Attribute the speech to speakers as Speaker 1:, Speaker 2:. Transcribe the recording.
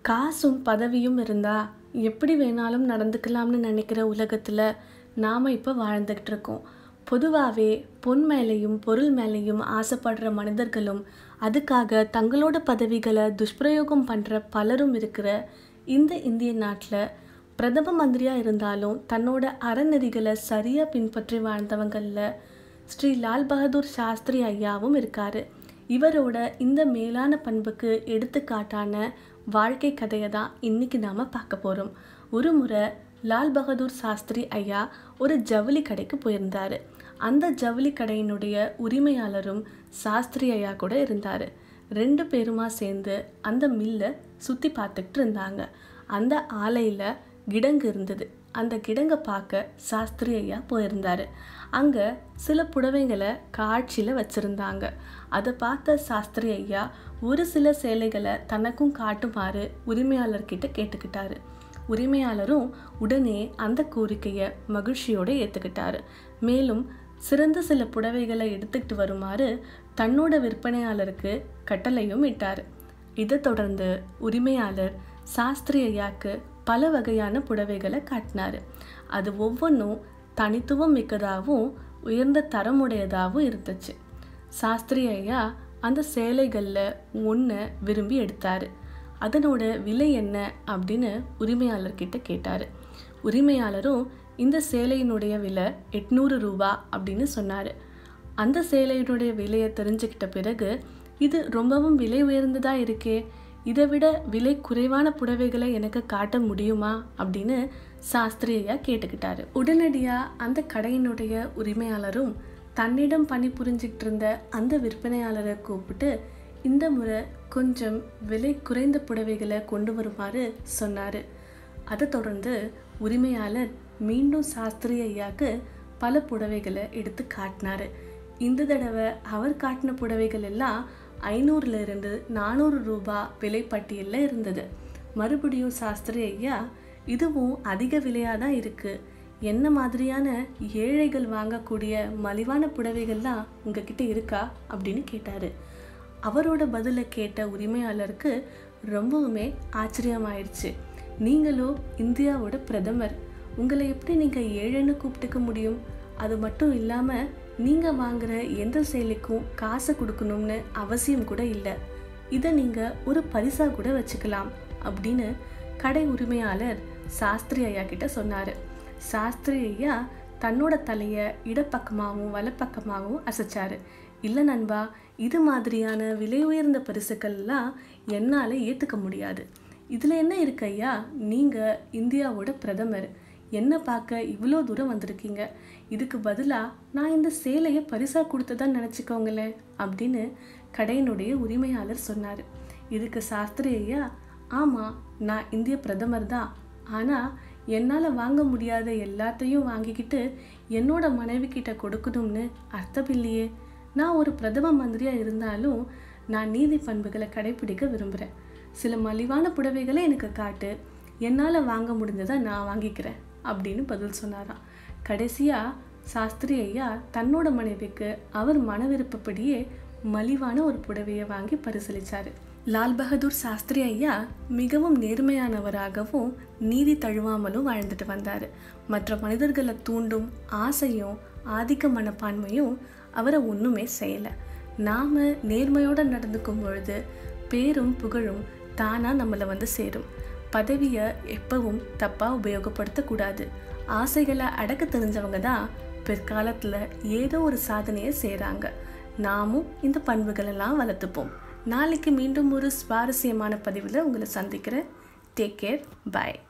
Speaker 1: காசும் பதவியும் இருந்தால் எப்படி வேணாலும் நடந்துக்கலாம்னு நினைக்கிற உலகத்தில் நாம் இப்போ வாழ்ந்துக்கிட்டு இருக்கோம் பொதுவாகவே பொன் மேலேயும் பொருள் மேலேயும் ஆசைப்படுற மனிதர்களும் அதுக்காக தங்களோட பதவிகளை துஷ்பிரயோகம் பண்ணுற பலரும் இருக்கிற இந்த இந்திய நாட்டில் பிரதம மந்திரியாக இருந்தாலும் தன்னோட அறநெறிகளை சரியாக பின்பற்றி வாழ்ந்தவங்களில் ஸ்ரீ லால் பகதூர் சாஸ்திரி ஐயாவும் இருக்காரு இவரோட இந்த மேலான பண்புக்கு எடுத்துக்காட்டான வாழ்க்கை கதையை தான் இன்னைக்கு நாம் பார்க்க போகிறோம் ஒரு முறை லால் பகதூர் சாஸ்திரி ஐயா ஒரு ஜவுளி கடைக்கு போயிருந்தார் அந்த ஜவுளி கடையினுடைய உரிமையாளரும் சாஸ்திரி ஐயா கூட இருந்தார் ரெண்டு பேருமா சேர்ந்து அந்த மில்லை சுற்றி பார்த்துக்கிட்டு இருந்தாங்க அந்த ஆலையில் கிடங்கு இருந்தது அந்த கிடங்கை பார்க்க சாஸ்திரி ஐயா போயிருந்தார் அங்கே சில புடவைங்களை காட்சியில் வச்சுருந்தாங்க அதை பார்த்த சாஸ்திரி ஐயா ஒரு சில சேலைகளை தனக்கும் காட்டுமாறு உரிமையாளர்கிட்ட கேட்டுக்கிட்டாரு உரிமையாளரும் உடனே அந்த கோரிக்கையை மகிழ்ச்சியோடு ஏற்றுக்கிட்டாரு மேலும் சிறந்த சில புடவைகளை எடுத்துக்கிட்டு வருமாறு தன்னோட விற்பனையாளருக்கு கட்டளையும் இட்டார் இதை தொடர்ந்து உரிமையாளர் சாஸ்திரி ஐயாக்கு பல வகையான புடவைகளை காட்டினார் அது ஒவ்வொன்றும் தனித்துவம் மிக்கதாகவும் உயர்ந்த தரமுடையதாகவும் இருந்துச்சு சாஸ்திரி ஐயா அந்த சேலைகளில் ஒன்றை விரும்பி எடுத்தார் அதனோட விலை என்ன அப்படின்னு உரிமையாளர்கிட்ட கேட்டார் உரிமையாளரும் இந்த சேலையினுடைய விலை எட்நூறு ரூபா அப்படின்னு சொன்னார் அந்த சேலையினுடைய விலையை தெரிஞ்சுக்கிட்ட பிறகு இது ரொம்பவும் விலை உயர்ந்ததாக இருக்கே இதை விட விலை குறைவான புடவைகளை எனக்கு காட்ட முடியுமா அப்படின்னு சாஸ்திரி ஐயா கேட்டுக்கிட்டாரு உடனடியாக அந்த கடையினுடைய உரிமையாளரும் தன்னிடம் பணி புரிஞ்சிக்கிட்டு இருந்த அந்த விற்பனையாளரை கூப்பிட்டு இந்த முறை கொஞ்சம் விலை குறைந்த புடவைகளை கொண்டு வருமாறு சொன்னார் அதை தொடர்ந்து உரிமையாளர் மீண்டும் சாஸ்திரி ஐயாவுக்கு பல புடவைகளை எடுத்து காட்டினார் இந்த தடவை அவர் காட்டின புடவைகள் எல்லாம் ஐநூறுல இருந்து நானூறு ரூபா விலை பட்டியலில் இருந்தது மறுபடியும் சாஸ்திரி ஐயா இதுவும் அதிக விலையாக தான் இருக்குது என்ன மாதிரியான ஏழைகள் வாங்கக்கூடிய மலிவான புடவைகள்லாம் உங்ககிட்ட இருக்கா அப்படின்னு கேட்டார் அவரோட பதிலை கேட்ட உரிமையாளருக்கு ரொம்பவுமே ஆச்சரியமாயிடுச்சு நீங்களோ இந்தியாவோட பிரதமர் உங்களை எப்படி நீங்கள் ஏழைன்னு கூப்பிட்டுக்க முடியும் அது மட்டும் இல்லாமல் நீங்கள் வாங்குற எந்த செயலிக்கும் காசை கொடுக்கணும்னு அவசியம் கூட இல்லை இதை நீங்கள் ஒரு பரிசாக கூட வச்சுக்கலாம் அப்படின்னு கடை உரிமையாளர் சாஸ்திரி ஐயா கிட்ட சொன்னார் சாஸ்திரி ஐயா தன்னோட தலையை இடப்பக்கமாகவும் வலப்பக்கமாகவும் அசைச்சாரு இல்லை நண்பா இது மாதிரியான விலை உயர்ந்த பரிசுக்கள்லாம் என்னால் ஏற்றுக்க முடியாது இதில் என்ன இருக்கு ஐயா நீங்கள் இந்தியாவோட பிரதமர் என்ன பார்க்க இவ்வளோ தூரம் வந்திருக்கீங்க இதுக்கு பதிலாக நான் இந்த சேலையை பரிசாக கொடுத்ததா நினச்சிக்கோங்களேன் அப்படின்னு கடையினுடைய உரிமையாளர் சொன்னார் இதுக்கு சாஸ்திரி ஐயா ஆமாம் நான் இந்திய பிரதமர் தான் ஆனால் என்னால் வாங்க முடியாத எல்லாத்தையும் வாங்கிக்கிட்டு என்னோட மனைவி கிட்ட கொடுக்கணும்னு அர்த்தம் இல்லையே நான் ஒரு பிரதம மந்திரியாக இருந்தாலும் நான் நீதி பண்புகளை கடைபிடிக்க விரும்புகிறேன் சில மலிவான புடவைகளை எனக்கு காட்டு என்னால் வாங்க முடிஞ்சதை நான் வாங்கிக்கிறேன் அப்படின்னு பதில் சொன்னாராம் கடைசியாக சாஸ்திரி ஐயா தன்னோட மனைவிக்கு அவர் மன விருப்பப்படியே மலிவான ஒரு புடவையை வாங்கி பரிசீலித்தார் லால் பகதூர் சாஸ்திரி ஐயா மிகவும் நேர்மையானவராகவும் நீதி தழுவாமலும் வாழ்ந்துட்டு வந்தார் மற்ற மனிதர்களை தூண்டும் ஆசையும் ஆதிக்க மனப்பான்மையும் அவரை ஒன்றுமே செய்யலை நாம் நேர்மையோடு நடந்துக்கும் பொழுது பேரும் புகழும் தானாக நம்மளை வந்து சேரும் பதவியை எப்பவும் தப்பாக உபயோகப்படுத்தக்கூடாது ஆசைகளை அடக்க தெரிஞ்சவங்க தான் பிற்காலத்தில் ஏதோ ஒரு சாதனையை செய்கிறாங்க நாமும் இந்த பண்புகளெல்லாம் வளர்த்துப்போம் நாளைக்கு மீண்டும் ஒரு சுவாரஸ்யமான பதிவில் உங்களை சந்திக்கிறேன் டேக் கேர் பாய்